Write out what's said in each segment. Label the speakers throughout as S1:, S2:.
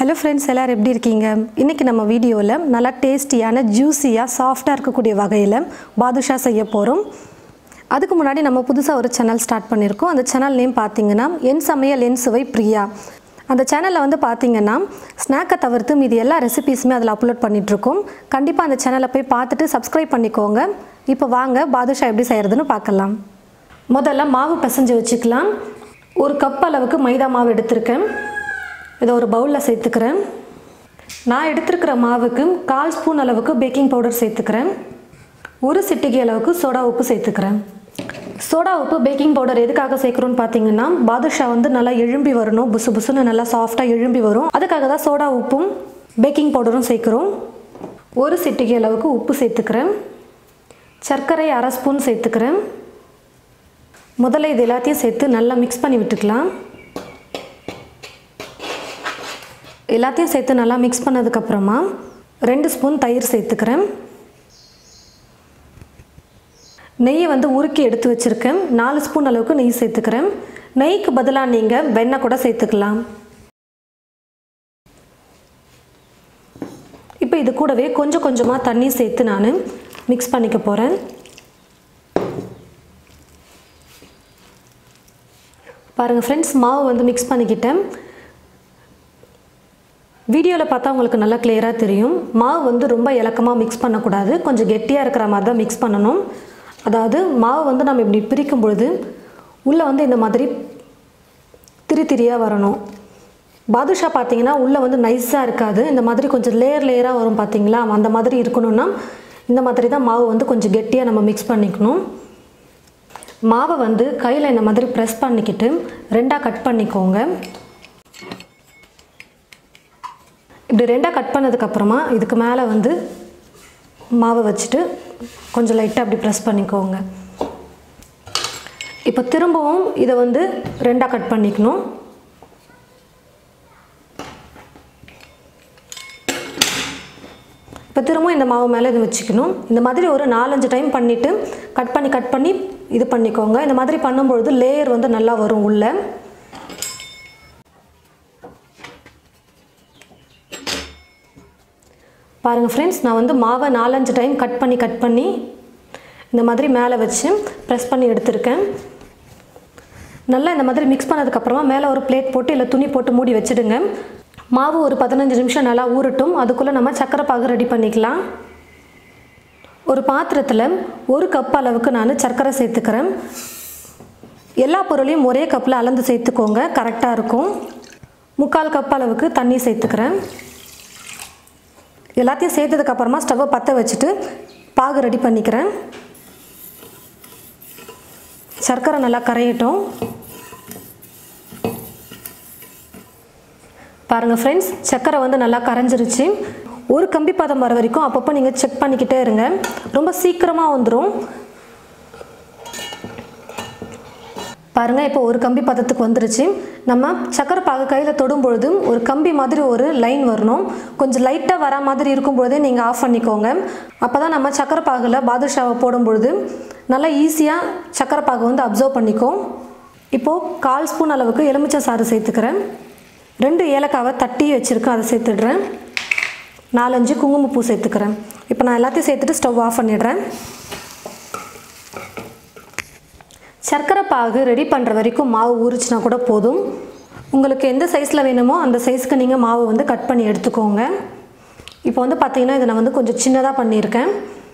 S1: hello friends எல்லோரும் எப்படி இருக்கீங்க இன்றைக்கி நம்ம வீடியோவில் நல்லா டேஸ்டியான ஜூஸியாக சாஃப்டாக இருக்கக்கூடிய வகையில் பாதுஷா செய்ய போகிறோம் அதுக்கு முன்னாடி நம்ம புதுசாக ஒரு சேனல் ஸ்டார்ட் பண்ணியிருக்கோம் அந்த சேனல் நேம் பார்த்தீங்கன்னா என் சமையல் என் சுவை பிரியா அந்த சேனலில் வந்து பார்த்தீங்கன்னா ஸ்நாக்கை தவிர்த்து மீதி எல்லா ரெசிபீஸுமே அதில் அப்லோட் பண்ணிகிட்ருக்கோம் கண்டிப்பாக அந்த சேனலை போய் பார்த்துட்டு சப்ஸ்கிரைப் பண்ணிக்கோங்க இப்போ வாங்க பாதுஷா எப்படி செய்கிறதுன்னு பார்க்கலாம் முதல்ல மாவு பிசைஞ்சு வச்சுக்கலாம் ஒரு கப் அளவுக்கு மைதா மாவு எடுத்திருக்கேன் இதை ஒரு பவுலில் சேர்த்துக்கிறேன் நான் எடுத்திருக்கிற மாவுக்கு கால் ஸ்பூன் அளவுக்கு பேக்கிங் பவுடர் சேர்த்துக்கிறேன் ஒரு சிட்டிகை அளவுக்கு சோடா உப்பு சேர்த்துக்கிறேன் சோடா உப்பு பேக்கிங் பவுடர் எதுக்காக சேர்க்குறோன்னு பார்த்தீங்கன்னா பாதுஷா வந்து நல்லா எழும்பி வரணும் புசு புசுன்னு நல்லா சாஃப்டாக எழும்பி வரும் அதுக்காக தான் சோடா உப்பும் பேக்கிங் பவுடரும் சேர்க்குறோம் ஒரு சிட்டிகை அளவுக்கு உப்பு சேர்த்துக்கிறேன் சர்க்கரை அரை ஸ்பூன் சேர்த்துக்கிறேன் முதல்ல இது எல்லாத்தையும் சேர்த்து நல்லா மிக்ஸ் பண்ணி விட்டுக்கலாம் எல்லாத்தையும் சேர்த்து நல்லா மிக்ஸ் பண்ணதுக்கப்புறமா ரெண்டு ஸ்பூன் தயிர் சேர்த்துக்கிறேன் நெய்யை வந்து உருக்கி எடுத்து வச்சுருக்கேன் நாலு ஸ்பூன் அளவுக்கு நெய் சேர்த்துக்கிறேன் நெய்க்கு பதிலாக நீங்கள் வெண்ணெய் கூட சேர்த்துக்கலாம் இப்போ இது கூடவே கொஞ்சம் கொஞ்சமாக தண்ணி சேர்த்து நான் மிக்ஸ் பண்ணிக்க போகிறேன் பாருங்கள் ஃப்ரெண்ட்ஸ் மாவு வந்து மிக்ஸ் பண்ணிக்கிட்டேன் வீடியோவில் பார்த்தா உங்களுக்கு நல்லா கிளியராக தெரியும் மாவு வந்து ரொம்ப இலக்கமாக மிக்ஸ் பண்ணக்கூடாது கொஞ்சம் கெட்டியாக இருக்கிற மாதிரி தான் மிக்ஸ் பண்ணணும் அதாவது மாவு வந்து நம்ம இப்படி பிரிக்கும் பொழுது உள்ளே வந்து இந்த மாதிரி திரி திரியாக வரணும் பாதுஷா பார்த்தீங்கன்னா உள்ளே வந்து நைஸாக இருக்காது இந்த மாதிரி கொஞ்சம் லேயர் லேயராக வரும் பார்த்தீங்களா அந்த மாதிரி இருக்கணும்னா இந்த மாதிரி தான் மாவு வந்து கொஞ்சம் கெட்டியாக நம்ம மிக்ஸ் பண்ணிக்கணும் மாவை வந்து கையில் இந்த மாதிரி ப்ரெஸ் பண்ணிக்கிட்டு ரெண்டாக கட் பண்ணிக்கோங்க இப்படி ரெண்டாக கட் பண்ணதுக்கப்புறமா இதுக்கு மேலே வந்து மாவை வச்சுட்டு கொஞ்சம் லைட்டாக அப்படி ப்ரெஸ் பண்ணிக்கோங்க இப்போ திரும்பவும் இதை வந்து ரெண்டாக கட் பண்ணிக்கணும் இப்போ திரும்பவும் இந்த மாவு மேலே இது வச்சுக்கணும் இந்த மாதிரி ஒரு நாலஞ்சு டைம் பண்ணிவிட்டு கட் பண்ணி கட் பண்ணி இது பண்ணிக்கோங்க இந்த மாதிரி பண்ணும்பொழுது லேயர் வந்து நல்லா வரும் உள்ளே பாருங்கள் ஃப்ரெண்ட்ஸ் நான் வந்து மாவை நாலஞ்சு டைம் கட் பண்ணி கட் பண்ணி இந்த மாதிரி மேலே வச்சு ப்ரெஸ் பண்ணி எடுத்திருக்கேன் நல்லா இந்த மாதிரி மிக்ஸ் பண்ணதுக்கப்புறமா மேலே ஒரு பிளேட் போட்டு இல்லை துணி போட்டு மூடி வச்சுடுங்க மாவு ஒரு பதினஞ்சு நிமிஷம் நல்லா ஊறட்டும் அதுக்குள்ளே நம்ம சக்கரை பாகு ரெடி பண்ணிக்கலாம் ஒரு பாத்திரத்தில் ஒரு கப் அளவுக்கு நான் சர்க்கரை சேர்த்துக்கிறேன் எல்லா பொருளையும் ஒரே கப்பில் அளந்து சேர்த்துக்கோங்க கரெக்டாக இருக்கும் முக்கால் கப் அளவுக்கு தண்ணி சேர்த்துக்கிறேன் எல்லாத்தையும் சேர்த்ததுக்கப்புறமா ஸ்டவ்வை பற்ற வச்சுட்டு பாகு ரெடி பண்ணிக்கிறேன் சர்க்கரை நல்லா கரையட்டும் பாருங்கள் ஃப்ரெண்ட்ஸ் சர்க்கரை வந்து நல்லா கரைஞ்சிருச்சு ஒரு கம்பி பதம் வர வரைக்கும் அப்பப்போ நீங்கள் செக் பண்ணிக்கிட்டே இருங்க ரொம்ப சீக்கிரமாக வந்துடும் பாருங்கள் இப்போ ஒரு கம்பி பதத்துக்கு வந்துருச்சு நம்ம சக்கரை பாகு கையில் தொடும் பொழுது ஒரு கம்பி மாதிரி ஒரு லைன் வரணும் கொஞ்சம் லைட்டாக வர மாதிரி இருக்கும் பொழுதே நீங்கள் ஆஃப் பண்ணிக்கோங்க அப்போ தான் நம்ம சக்கரை பாகில் பாதுஷாவை போடும் பொழுது நல்லா ஈஸியாக சக்கரை பாகு வந்து அப்சர்வ் பண்ணிக்கும் இப்போது கால் ஸ்பூன் அளவுக்கு எலுமிச்சை சாறு சேர்த்துக்கிறேன் ரெண்டு ஏலக்காவை தட்டி வச்சுருக்கேன் அதை சேர்த்துடுறேன் நாலஞ்சு குங்குமப்பூ சேர்த்துக்கிறேன் இப்போ நான் எல்லாத்தையும் சேர்த்துட்டு ஸ்டவ் ஆஃப் பண்ணிடுறேன் சர்க்கரை பாகு ரெடி பண்ணுற வரைக்கும் மாவு ஊறிச்சுனா கூட போதும் உங்களுக்கு எந்த சைஸில் வேணுமோ அந்த சைஸ்க்கு நீங்கள் மாவு வந்து கட் பண்ணி எடுத்துக்கோங்க இப்போ வந்து பார்த்தீங்கன்னா இதை நான் வந்து கொஞ்சம் சின்னதாக பண்ணியிருக்கேன்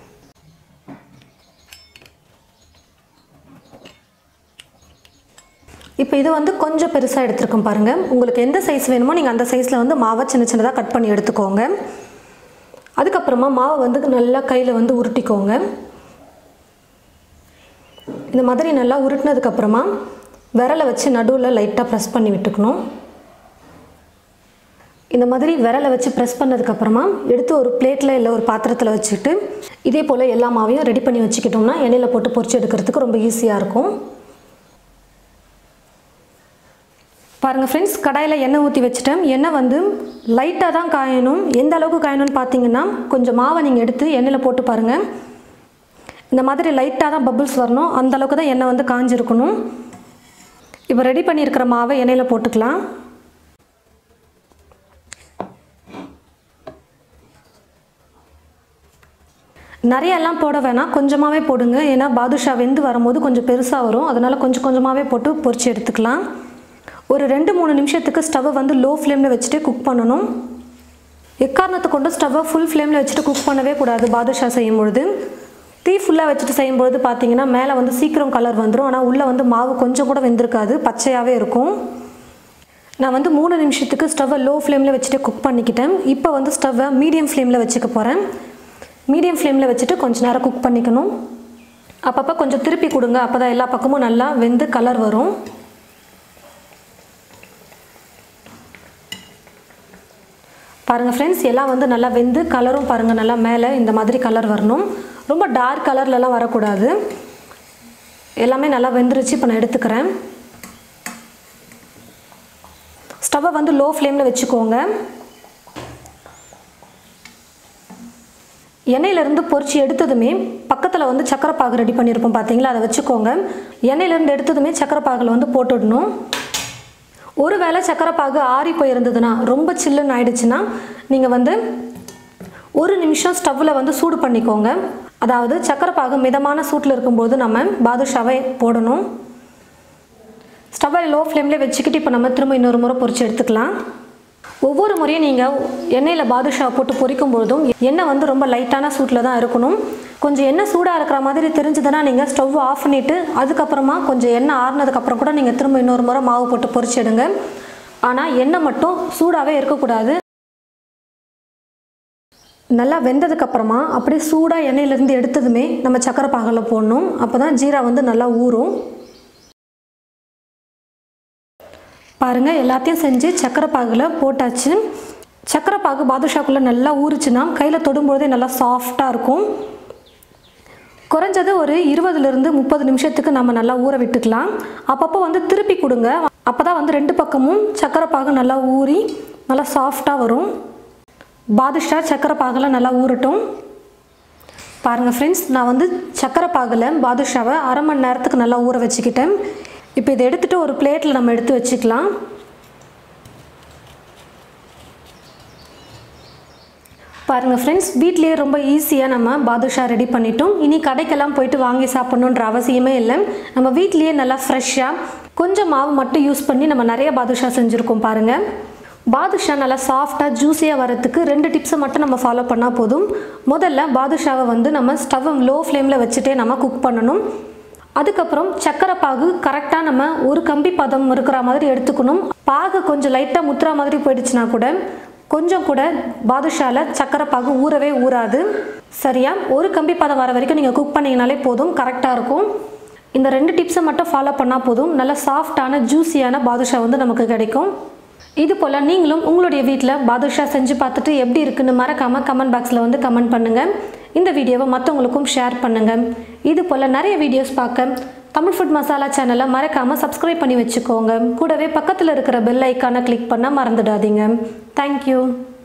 S1: இப்போ இது வந்து கொஞ்சம் பெருசாக எடுத்துருக்கோம் பாருங்கள் உங்களுக்கு எந்த சைஸ் வேணுமோ நீங்கள் அந்த சைஸில் வந்து மாவை சின்ன சின்னதாக கட் பண்ணி எடுத்துக்கோங்க அதுக்கப்புறமா மாவை வந்து நல்லா கையில் வந்து உருட்டிக்கோங்க இந்த மாதிரி நல்லா உருட்டினதுக்கப்புறமா விரலை வச்சு நடுவில் லைட்டாக ப்ரெஸ் பண்ணி விட்டுக்கணும் இந்த மாதிரி விரலை வச்சு ப்ரெஸ் பண்ணதுக்கப்புறமா எடுத்து ஒரு பிளேட்டில் இல்லை ஒரு பாத்திரத்தில் வச்சுட்டு இதே போல் எல்லா மாவையும் ரெடி பண்ணி வச்சுக்கிட்டோம்னா எண்ணெயில் போட்டு பொரிச்சு எடுக்கிறதுக்கு ரொம்ப ஈஸியாக இருக்கும் பாருங்கள் ஃப்ரெண்ட்ஸ் கடாயில் எண்ணெய் ஊற்றி வச்சுட்டேன் எண்ணெய் வந்து லைட்டாக தான் காயணும் எந்த அளவுக்கு காயணும்னு பார்த்தீங்கன்னா கொஞ்சம் மாவை நீங்கள் எடுத்து எண்ணெயில் போட்டு பாருங்கள் இந்த மாதிரி லைட்டாக தான் பபுள்ஸ் வரணும் அந்த அளவுக்கு தான் எண்ணெய் வந்து காஞ்சிருக்கணும் இப்போ ரெடி பண்ணியிருக்கிற மாவை எண்ணெயில் போட்டுக்கலாம் நிறையெல்லாம் போட வேணாம் கொஞ்சமாகவே போடுங்க ஏன்னா பாதுஷா வெந்து வரும்போது கொஞ்சம் பெருசாக வரும் அதனால் கொஞ்சம் கொஞ்சமாகவே போட்டு பொரிச்சு எடுத்துக்கலாம் ஒரு ரெண்டு மூணு நிமிஷத்துக்கு ஸ்டவ்வை வந்து லோ ஃப்ளேமில் வச்சுட்டு குக் பண்ணணும் எக்காரணத்தை கொண்டு ஸ்டவ்வை ஃபுல் ஃப்ளேமில் வச்சுட்டு குக் பண்ணவே கூடாது பாதுஷா செய்யும் பொழுது தீ ஃபுல்லாக வச்சுட்டு செய்யும்பொழுது பார்த்தீங்கன்னா மேலே வந்து சீக்கிரம் கலர் வந்துடும் ஆனால் உள்ளே வந்து மாவு கொஞ்சம் கூட வெந்திருக்காது பச்சையாகவே இருக்கும் நான் வந்து மூணு நிமிஷத்துக்கு ஸ்டவ்வை லோ ஃப்ளேமில் வச்சுட்டு குக் பண்ணிக்கிட்டேன் இப்போ வந்து ஸ்டவ்வை மீடியம் ஃப்ளேமில் வச்சுக்க போகிறேன் மீடியம் ஃப்ளேமில் வச்சுட்டு கொஞ்ச நேரம் குக் பண்ணிக்கணும் அப்பப்போ கொஞ்சம் திருப்பி கொடுங்க அப்போ தான் எல்லா பக்கமும் நல்லா வெந்து கலர் வரும் பாருங்கள் ஃப்ரெண்ட்ஸ் எல்லாம் வந்து நல்லா வெந்து கலரும் பாருங்கள் நல்லா மேலே இந்த மாதிரி கலர் வரணும் ரொம்ப டார்க் கலர்லலாம் வரக்கூடாது எல்லாமே நல்லா வெந்துருச்சு இப்போ நான் எடுத்துக்கிறேன் ஸ்டவ்வை வந்து லோ ஃப்ளேமில் வச்சுக்கோங்க எண்ணெயிலேருந்து பொரிச்சு எடுத்ததுமே பக்கத்தில் வந்து சக்கரை பாகு ரெடி பண்ணியிருப்போம் பார்த்தீங்களா அதை வச்சுக்கோங்க எண்ணெயிலேருந்து எடுத்ததுமே சக்கரை பாகில் வந்து போட்டுடணும் ஒருவேளை சக்கரை பாகு ஆறி போயிருந்ததுன்னா ரொம்ப சில்லுன்னு ஆயிடுச்சுன்னா நீங்கள் வந்து ஒரு நிமிஷம் ஸ்டவ்வில் வந்து சூடு பண்ணிக்கோங்க அதாவது சக்கரை பாகு மிதமான சூட்டில் இருக்கும்போது நம்ம பாதுஷாவை போடணும் ஸ்டவ்வை லோ ஃப்ளேம்லேயே வச்சுக்கிட்டு இப்போ நம்ம திரும்ப இன்னொரு முறை பொரிச்சு எடுத்துக்கலாம் ஒவ்வொரு முறையும் நீங்கள் எண்ணெயில் பாதுஷா போட்டு பொரிக்கும் பொழுதும் எண்ணெய் வந்து ரொம்ப லைட்டான சூட்டில் தான் இருக்கணும் கொஞ்சம் எண்ணெய் சூடாக இருக்கிற மாதிரி தெரிஞ்சதுன்னா நீங்கள் ஸ்டவ் ஆஃப் பண்ணிவிட்டு அதுக்கப்புறமா கொஞ்சம் எண்ணெய் ஆறுனதுக்கப்புறம் கூட நீங்கள் திரும்ப இன்னொரு முறை மாவு போட்டு பொரிச்சிடுங்க ஆனால் எண்ணெய் மட்டும் சூடாகவே இருக்கக்கூடாது நல்லா வெந்ததுக்கப்புறமா அப்படியே சூடாக எண்ணெயிலேருந்து எடுத்ததுமே நம்ம சக்கரை பாகில் போடணும் அப்போ தான் ஜீரா வந்து நல்லா ஊறும் பாருங்கள் எல்லாத்தையும் செஞ்சு சக்கரை பாகில் போட்டாச்சு சக்கரை பாகு பாதுஷாக்குள்ளே நல்லா ஊறுச்சுன்னா கையில் தொடும்பொழுதே நல்லா சாஃப்டாக இருக்கும் குறைஞ்சது ஒரு இருபதுலேருந்து முப்பது நிமிஷத்துக்கு நம்ம நல்லா ஊற விட்டுக்கலாம் அப்பப்போ வந்து திருப்பி கொடுங்க அப்போ தான் வந்து ரெண்டு பக்கமும் சக்கரை பாகு நல்லா ஊறி நல்லா சாஃப்டாக வரும் பாதுஷா சக்கரை பாகில் நல்லா ஊறட்டும் பாருங்கள் ஃப்ரெண்ட்ஸ் நான் வந்து சக்கரை பாகில் பாதுஷாவை அரை மணி நேரத்துக்கு நல்லா ஊற வச்சுக்கிட்டேன் இப்போ இதை எடுத்துகிட்டு ஒரு பிளேட்டில் நம்ம எடுத்து வச்சுக்கலாம் பாருங்கள் ஃப்ரெண்ட்ஸ் வீட்லேயே ரொம்ப ஈஸியாக நம்ம பாதுஷா ரெடி பண்ணிட்டோம் இனி கடைக்கெல்லாம் போயிட்டு வாங்கி சாப்பிட்ணுன்ற அவசியமே இல்லை நம்ம வீட்லேயே நல்லா ஃப்ரெஷ்ஷாக கொஞ்சம் மாவு மட்டும் யூஸ் பண்ணி நம்ம நிறைய பாதுஷா செஞ்சுருக்கோம் பாருங்கள் பாதுஷா நல்லா சாஃப்டாக ஜூஸியாக வரத்துக்கு ரெண்டு டிப்ஸை மட்டும் நம்ம ஃபாலோ பண்ணால் போதும் முதல்ல பாதுஷாவை வந்து நம்ம ஸ்டவ்வை லோ ஃப்ளேமில் வச்சுட்டே நம்ம குக் பண்ணணும் அதுக்கப்புறம் சக்கரை பாகு கரெக்டாக நம்ம ஒரு கம்பி பதம் இருக்கிற மாதிரி எடுத்துக்கணும் பாகு கொஞ்சம் லைட்டாக முத்துற மாதிரி போயிடுச்சுன்னா கூட கொஞ்சம் கூட பாதுஷால சக்கரை பாகு ஊறவே ஊறாது சரியா ஒரு கம்பி பதம் வர வரைக்கும் நீங்கள் குக் பண்ணிங்கனாலே போதும் கரெக்டாக இருக்கும் இந்த ரெண்டு டிப்ஸை மட்டும் ஃபாலோ பண்ணால் போதும் நல்ல சாஃப்டான ஜூஸியான பாதுஷா வந்து நமக்கு கிடைக்கும் இது போல் நீங்களும் உங்களுடைய வீட்டில் பாதுஷா செஞ்சு பார்த்துட்டு எப்படி இருக்குன்னு மறக்காமல் கமெண்ட் பாக்ஸில் வந்து கமெண்ட் பண்ணுங்கள் இந்த வீடியோவை மற்றவங்களுக்கும் ஷேர் பண்ணுங்கள் இது போல் நிறைய வீடியோஸ் பார்க்க தமிழ் ஃபுட் மசாலா சேனலை மறக்காமல் சப்ஸ்கிரைப் பண்ணி வச்சுக்கோங்க கூடவே பக்கத்தில் இருக்கிற பெல் ஐக்கானை கிளிக் பண்ண மறந்துடாதீங்க தேங்க்யூ